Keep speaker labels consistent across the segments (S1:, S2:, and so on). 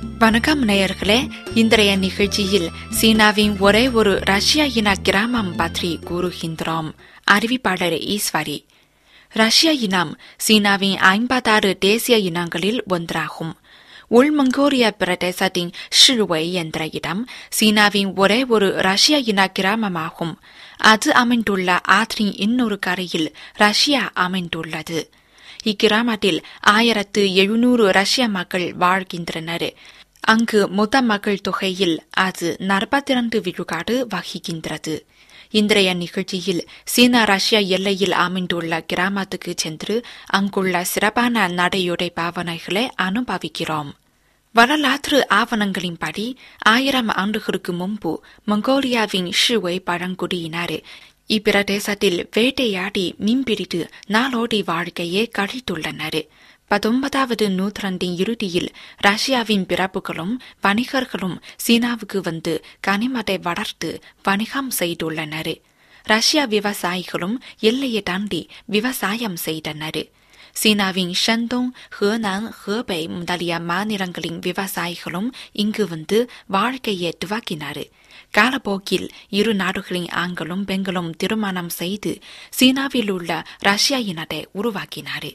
S1: வணக்கம் நேயர்களே இன்றைய நிகழ்ச்சியில் சீனாவின் ஒரே ஒரு ரஷ்ய இன கிராமம் பற்றி கூறுகின்றோம் அறிவிப்பாளர் ஈஸ்வரி ரஷ்ய இனம் சீனாவின் ஐம்பத்தாறு தேசிய இனங்களில் ஒன்றாகும் உள் மங்கோலிய பிரதேசத்தின் ஷிர்வை என்ற இடம் சீனாவின் ஒரே ஒரு ரஷ்ய இன கிராமமாகும் அது அமைந்துள்ள ஆற்றின் இன்னொரு கரையில் ரஷ்யா அமைந்துள்ளது இக்கிராமத்தில் ஆயிரத்து எழுநூறு ரஷ்ய மக்கள் வாழ்கின்றனர் அங்கு மொத்த மக்கள் தொகையில் அது நாற்பத்திரண்டு விழுக்காடு வகிக்கின்றது இன்றைய நிகழ்ச்சியில் சீனா ரஷ்யா எல்லையில் அமைந்துள்ள கிராமத்துக்கு சென்று அங்குள்ள சிறப்பான நடையுடை பாவனைகளை அனுபவிக்கிறோம் வரலாற்று ஆவணங்களின்படி ஆயிரம் ஆண்டுகளுக்கு முன்பு மங்கோலியாவின் ஷிவை பழங்குடியினர் இப்பிரதேசத்தில் வேட்டையாடி மீன்பிடித்து நாளோடி வாழ்க்கையை கழித்துள்ளனர் பத்தொன்பதாவது நூற்றாண்டின் இறுதியில் ரஷ்யாவின் பிறப்புகளும் வணிகர்களும் சீனாவுக்கு வந்து கனிமத்தை வளர்த்து வணிகம் செய்துள்ளனர் ரஷ்ய விவசாயிகளும் எல்லையை தாண்டி விவசாயம் செய்தனர் சீனாவின் ஷந்தோங் ஹேனான் ஹேபை முதலிய மாநிலங்களின் விவசாயிகளும் இங்கு வந்து வாழ்க்கையை துவக்கினார் காலப்போக்கில் இரு நாடுகளின் ஆண்களும் பெண்களும் திருமணம் செய்து சீனாவில் உள்ள ரஷ்யா இனத்தை உருவாக்கினார்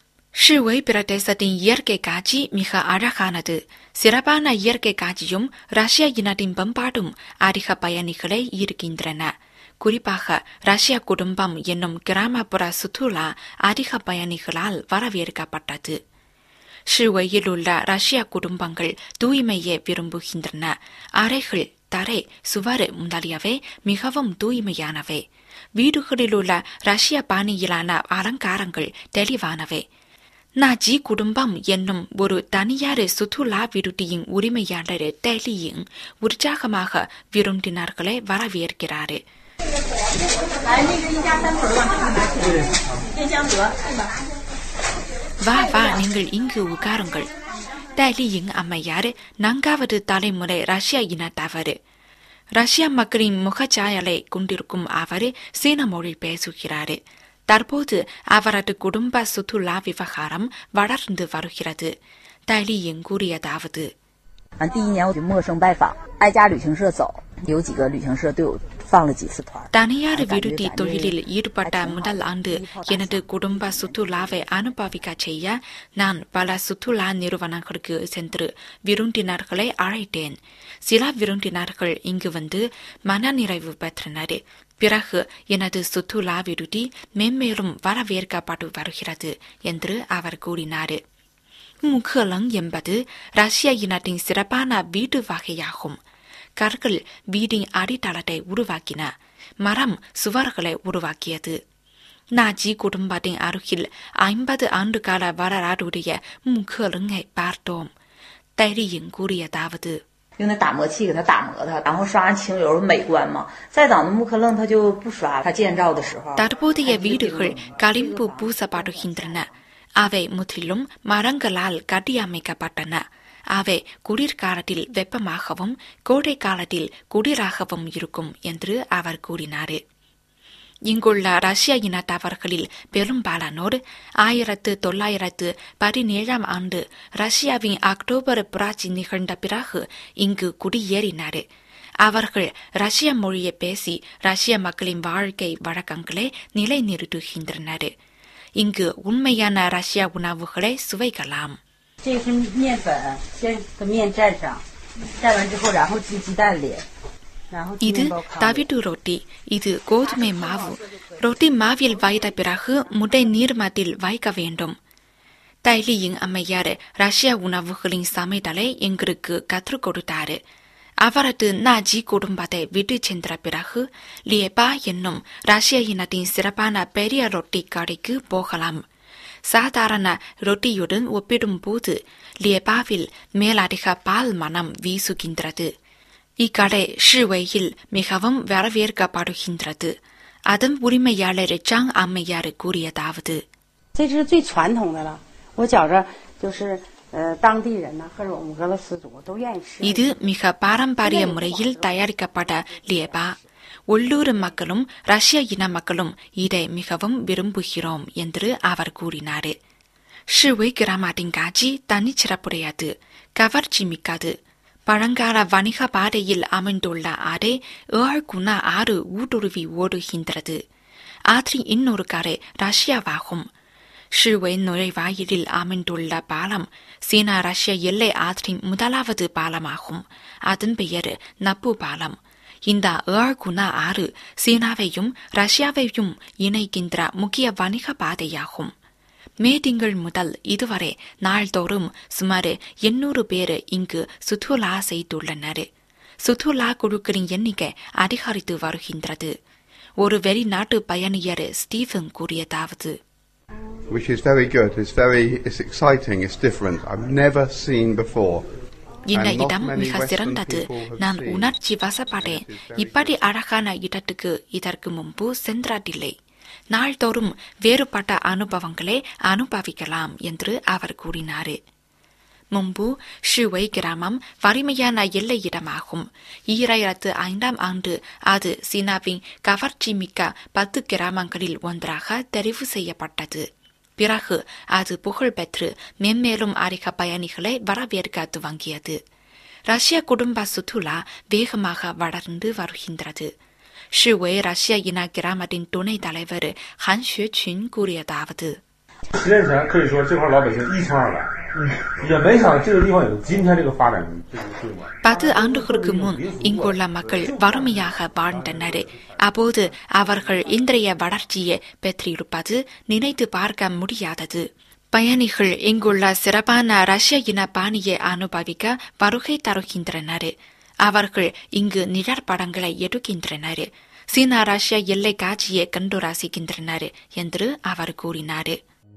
S1: ஷிவை பிரதேசத்தின் இயற்கை காட்சி மிக அழகானது சிறப்பான இயற்கை காட்சியும் ரஷ்ய இனத்தின் பண்பாடும் அதிக பயணிகளை ஈர்க்கின்றன குறிப்பாக ரஷ்ய குடும்பம் என்னும் கிராமப்புற சுற்றுலா அதிக பயணிகளால் வரவேற்கப்பட்டது ஷிவையில் உள்ள ரஷ்ய குடும்பங்கள் தூய்மையை விரும்புகின்றன அறைகள் தரை சுவர் முதலியவை மிகவும் தூய்மையானவை வீடுகளில் உள்ள ரஷ்ய பாணியிலான அலங்காரங்கள் தெளிவானவை நாஜி குடும்பம் என்னும் ஒரு தனியார் சுற்றுலா விடுதியின் உரிமையாளர் டெலியின் உற்சாகமாக விருந்தினர்களை வரவேற்கிறார்
S2: 来，那个一家三口儿往这拿去，电香泽是吧？
S1: வா வா நீங்கள் இங்கு உட்காருங்கள் டெலியின் அம்மையார் நான்காவது தலைமுறை ரஷ்ய இனத்தவர் ரஷ்ய மக்களின் முகச்சாயலை கொண்டிருக்கும் அவர் சீன மொழி பேசுகிறார் தற்போது அவரது குடும்ப சுற்றுலா விவகாரம் வளர்ந்து வருகிறது டெலியின் கூறியதாவது
S3: 完第一年我就陌生拜访，挨家旅行社走，有几个旅行社对我放了几次团。
S1: தனியார் விடுதி தொழிலில் ஈடுபட்ட முதல் ஆண்டு எனது குடும்ப சுற்றுலாவை அனுபவிக்க செய்ய நான் பல சுற்றுலா நிறுவனங்களுக்கு சென்று விருந்தினர்களை அழைத்தேன் சில விருந்தினர்கள் இங்கு வந்து மனநிறைவு பெற்றனர் பிறகு எனது சுற்றுலா விடுதி மென்மேலும் வரவேற்கப்பட்டு வருகிறது என்று அவர் கூறினார் முக்கலங் என்பது ரஷ்ய இனத்தின் சிறப்பான வீடு வகையாகும் கற்கள் வீடின் அடித்தளத்தை உருவாக்கின மரம் சுவர்களை உருவாக்கியது நாஜி குடும்பத்தின் அருகில் ஐம்பது ஆண்டுகால வரலாறுடைய முக்கலுங்கை பார்த்தோம் தைரியின் கூறியதாவது
S3: 用那打磨器给它打磨它，然后刷完清油美观嘛。再早的木刻楞它就不刷，它建造的时候。
S1: தற்போதைய வீடுகள் களிம்பு பூசப்படுகின்றன அவை முற்றிலும் மரங்களால் கட்டியமைக்கப்பட்டன அவை குளிர்காலத்தில் வெப்பமாகவும் கோடை காலத்தில் குளிராகவும் இருக்கும் என்று அவர் கூறினார் இங்குள்ள ரஷ்ய இனத்தவர்களில் பெரும்பாலானோர் ஆயிரத்து தொள்ளாயிரத்து பதினேழாம் ஆண்டு ரஷ்யாவின் அக்டோபர் புராட்சி நிகழ்ந்த பிறகு இங்கு குடியேறினார் அவர்கள் ரஷ்ய மொழியை பேசி ரஷ்ய மக்களின் வாழ்க்கை வழக்கங்களை நிலைநிறுத்துகின்றனர் இங்கு உண்மையான ரஷ்ய உணவுகளை சுவைக்கலாம்
S2: 这是面粉，先跟面蘸上，蘸完之后，然后鸡鸡蛋里，然后鸡
S1: இது
S2: 面包糠里。
S1: தவிட்டு ரொட்டி இது கோதுமை மாவு ரொட்டி மாவில் வைத்த பிறகு முட்டை நீர்மத்தில் வைக்க வேண்டும் தைலியின் அம்மையார் ரஷ்ய உணவுகளின் சமையலை எங்களுக்கு கற்றுக் கொடுத்தாரு அவரது நாஜி குடும்பத்தை விட்டு சென்ற பிறகு லியபா என்னும் ரஷ்ய இனத்தின் சிறப்பான பெரிய ரொட்டி கடைக்கு போகலாம் சாதாரண ரொட்டியுடன் ஒப்பிடும்போது லியபாவில் மேலதிக பால் மனம் வீசுகின்றது இக்கடை ஷிவையில் மிகவும் வரவேற்கப்படுகின்றது அதன் உரிமையாளர் ஜாங் அம்மையார் கூறியதாவது
S2: 这是最传统的了。我觉着就是呃，当地人呢和我们俄罗斯族都愿意吃。
S1: இது மிக பாரம்பரிய முறையில் தயாரிக்கப்பட்ட லியபா உள்ளூர் மக்களும் ரஷ்ய இன மக்களும் இதை மிகவும் விரும்புகிறோம் என்று அவர் கூறினார் ஷிவை கிராமத்தின் காட்சி தனிச்சிறப்புடையது கவர்ச்சி மிக்கது பழங்கால வணிக பாதையில் அமைந்துள்ள ஆறு ஏழு குணா ஆறு ஊடுருவி ஓடுகின்றது ஆற்றின் இன்னொரு கரை ரஷ்யாவாகும் ஷிவை நுழைவாயிலில் அமைந்துள்ள பாலம் சீனா ரஷ்ய எல்லை ஆற்றின் முதலாவது பாலமாகும் அதன் பெயர் நப்பு பாலம் இந்த ஏழு குணா ஆறு சீனாவையும் ரஷ்யாவையும் இணைக்கின்ற முக்கிய வணிக பாதையாகும் மே திங்கள் முதல் இதுவரை நாள்தோறும் சுமார் எண்ணூறு பேர் இங்கு சுற்றுலா செய்துள்ளனர் சுற்றுலா குழுக்களின் எண்ணிக்கை அதிகரித்து வருகின்றது ஒரு வெளிநாட்டு பயணியர் ஸ்டீஃபன் கூறியதாவது
S4: which is very good. It's very, it's exciting. It's different. I've never seen before.
S1: இந்த
S4: And not
S1: இடம்
S4: many
S1: மிக
S4: Western
S1: சிறந்தது
S4: people have
S1: நான்
S4: seen.
S1: உணர்ச்சி வசப்பட்டேன்
S4: It is very
S1: இப்படி அழகான இடத்துக்கு இதற்கு முன்பு சென்றதில்லை நாள்தோறும் வேறுபட்ட அனுபவங்களை அனுபவிக்கலாம் என்று அவர் கூறினார் முன்பு ஷுவை கிராமம் வறுமையான எல்லை இடமாகும் ஈராயிரத்து ஐந்தாம் ஆண்டு அது சீனாவின் கவர்ச்சி மிக்க பத்து கிராமங்களில் ஒன்றாக தெரிவு செய்யப்பட்டது பிறகு அது புகழ்பெற்று மென்மேலும் அதிக பயணிகளை வரவேற்க துவங்கியது ரஷ்ய குடும்ப சுற்றுலா வேகமாக வளர்ந்து வருகின்றது ஷுவை ரஷ்ய இன கிராமத்தின் துணைத் தலைவர் ஹன் ஷுன் கூறியதாவது
S5: 十年前可以说这块老百姓一穷二白，也没想这个地方有今天这个发展这个规模。
S1: பத்து ஆண்டுகளுக்கு முன் இங்குள்ள மக்கள் வறுமையாக வாழ்ந்தனர் அப்போது அவர்கள் இன்றைய வளர்ச்சியை பெற்றிருப்பது நினைத்து பார்க்க முடியாதது பயணிகள் இங்குள்ள சிறப்பான ரஷ்ய இன பாணியை அனுபவிக்க வருகை தருகின்றனர் அவர்கள் இங்கு நிழற்படங்களை எடுக்கின்றனர் சீனா ரஷ்ய எல்லை காட்சியை கண்டு ரசிக்கின்றனர் என்று அவர் கூறினார்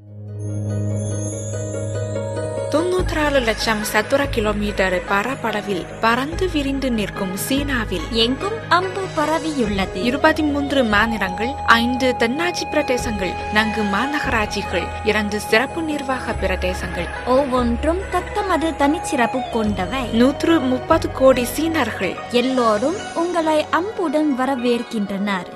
S1: தொன்னூற்றாறு லட்சம் சதுர கிலோமீட்டர் பரப்பளவில் பறந்து விரிந்து நிற்கும் சீனாவில்
S6: எங்கும் அம்பு பரவியுள்ளது
S1: இருபத்தி மூன்று மாநிலங்கள் ஐந்து தென்னாட்சி பிரதேசங்கள் நான்கு மாநகராட்சிகள் இரண்டு சிறப்பு நிர்வாக பிரதேசங்கள்
S6: ஒவ்வொன்றும் தத்தமது தனிச்சிறப்பு கொண்டவை
S1: நூற்று முப்பது கோடி சீனர்கள்
S6: எல்லோரும் உங்களை அம்புடன் வரவேற்கின்றனர்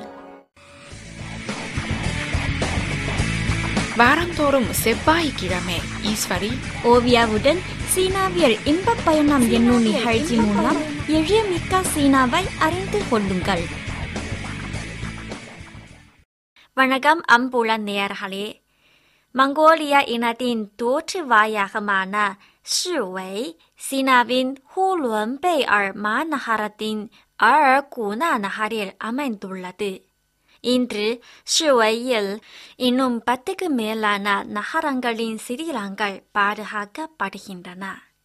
S1: வாரந்தோறும் செவ்வாய்க்கிழமை ஈஸ்வரி
S6: ஓவியாவுடன் சீனாவியல் இன்பப் பயணம் என்னும் நிகழ்ச்சி மூலம் எழியமிக்க சீனாவை அறிந்து கொள்ளுங்கள் வணக்கம் அம்புல நேயர்களே மங்கோலிய இனத்தின் தோற்றுவாயகமான ஷிவை சீனாவின் ஹூலுன்பேயர் மாநகரத்தின் அர் குனா நகரில் அமைந்துள்ளது இன்று ஷுவையில் இன்னும் பத்துக்கு மேலான நகரங்களின் சிறிலங்கள் பாதுகாக்கப்படுகின்றன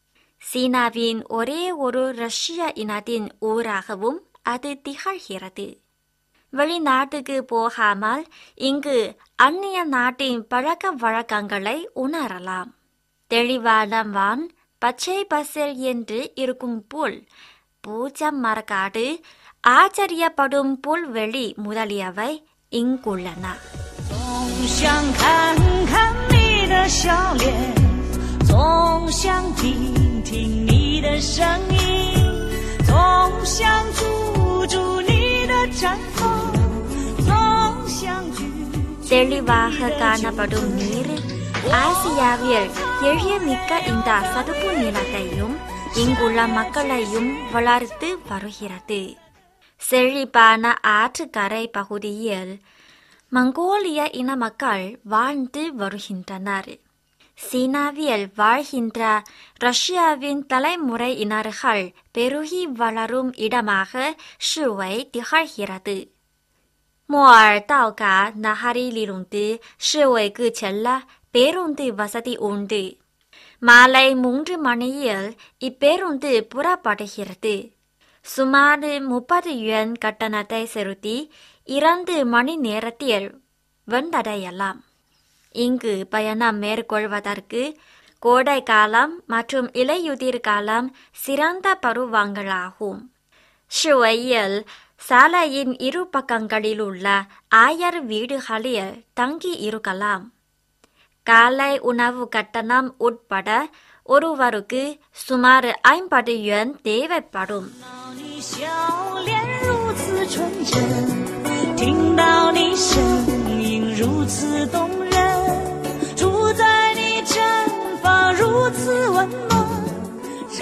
S6: சீனாவின் ஒரே ஒரு ரஷ்ய இனத்தின் ஊராகவும் அது திகழ்கிறது வெளிநாட்டுக்கு போகாமல் இங்கு அந்நிய நாட்டின் பழக்க வழக்கங்களை உணரலாம் தெளிவான வான் பச்சை பசேல் என்று இருக்கும் புல் பூஜம் மரக்காடு ஆச்சரியப்படும் புல்வெளி முதலியவை இங்குள்ளன
S7: 总想看看你的笑脸，总想听听你的声音，总想住住你的绽放，总想举
S6: தெளிவாக காணப்படும் நீர் ஆசியாவில் எழியமிக்க இந்த சதுப்பு நிலத்தையும் இங்குள்ள மக்களையும் வளர்த்து வருகிறது செழிப்பான ஆற்றுக்கரை பகுதியில் மங்கோலிய இன மக்கள் வாழ்ந்து வருகின்றனர் சீனாவில் வாழ்கின்ற ரஷ்யாவின் தலைமுறையினர்கள் பெருகி வளரும் இடமாக ஷுவை திகழ்கிறது 莫尔道嘎那哈里里隆的是为个前了，别隆的瓦萨的翁的。மாலை மூன்று மணியில் இப்பேருந்து புறப்படுகிறது சுமார் முப்பது யுவன் கட்டணத்தை செலுத்தி இரண்டு மணி நேரத்தில் வந்தடையலாம் இங்கு பயணம் மேற்கொள்வதற்கு கோடை காலம் மற்றும் இலையுதிர் காலம் சிறந்த பருவங்களாகும் ஷுவையில் சாலையின் இரு பக்கங்களில் உள்ள ஆயர் வீடுகளில் தங்கி இருக்கலாம் காலை உணவு கட்டணம் உட்பட ஒருவருக்கு சுமார் ஐம்பது யுவன் தேவைப்படும்
S7: 你笑脸如此纯真，听到你声音如此动人，住在你毡房如此温暖，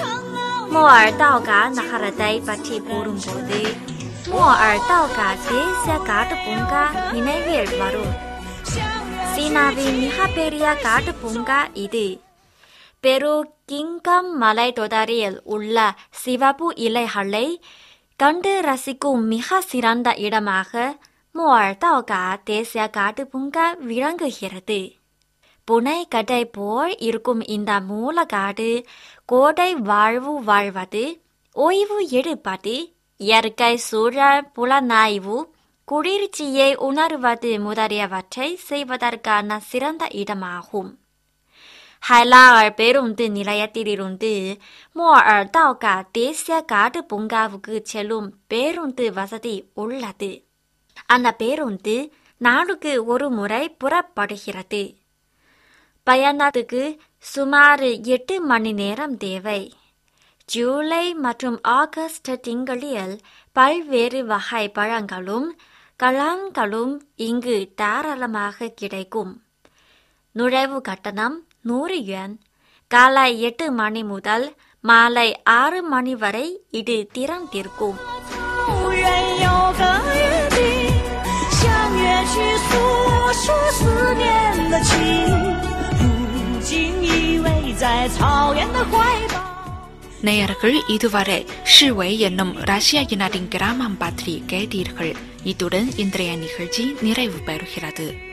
S6: 莫尔道嘎நகரத்தை பற்றி கூறும்போது மோர் தாகா தேசிய காட்டு பூங்கா நினைவில் வரும் சீனாவின் மிக பெரிய காட்டு பூங்கா இது பெரு கிங்கம் மலை தொடரில் உள்ள சிவப்பு இலைகளை கண்டு ரசிக்கும் மிக சிறந்த இடமாக மோர் தாகா தேசிய காட்டு பூங்கா விளங்குகிறது புனை கடை போல் இருக்கும் இந்த மூலக்காடு கோடை வாழ்வு வாழ்வது ஓய்வு எடுப்பது இயற்கை சூழல் புலனாய்வு குளிர்ச்சியை உணர்வது முதலியவற்றை செய்வதற்கான சிறந்த இடமாகும் ஹைலார் பேருந்து நிலையத்திலிருந்து மோர் தாகா தேசிய காடு பூங்காவுக்கு செல்லும் பேருந்து வசதி உள்ளது அந்த பேருந்து நாளுக்கு ஒரு முறை புறப்படுகிறது பயணத்துக்கு சுமார் எட்டு மணி நேரம் தேவை ஜூலை மற்றும் ஆகஸ்ட் திங்களில் பல்வேறு வகை பழங்களும் கலான்களும் இங்கு தாராளமாக கிடைக்கும் நுழைவு கட்டணம் நூறு யுவான் காலை எட்டு மணி முதல் மாலை ஆறு மணி வரை இது திறந்திருக்கும்
S7: 路人有个约定，相约去诉说思念的情。如今依偎在草原的怀抱。
S1: நேயர்கள் இதுவரை ஷிவை என்னும் ரஷ்யா இனத்தின் கிராமம் பற்றி கேட்டீர்கள் இத்துடன் இன்றைய நிகழ்ச்சி நிறைவு பெறுகிறது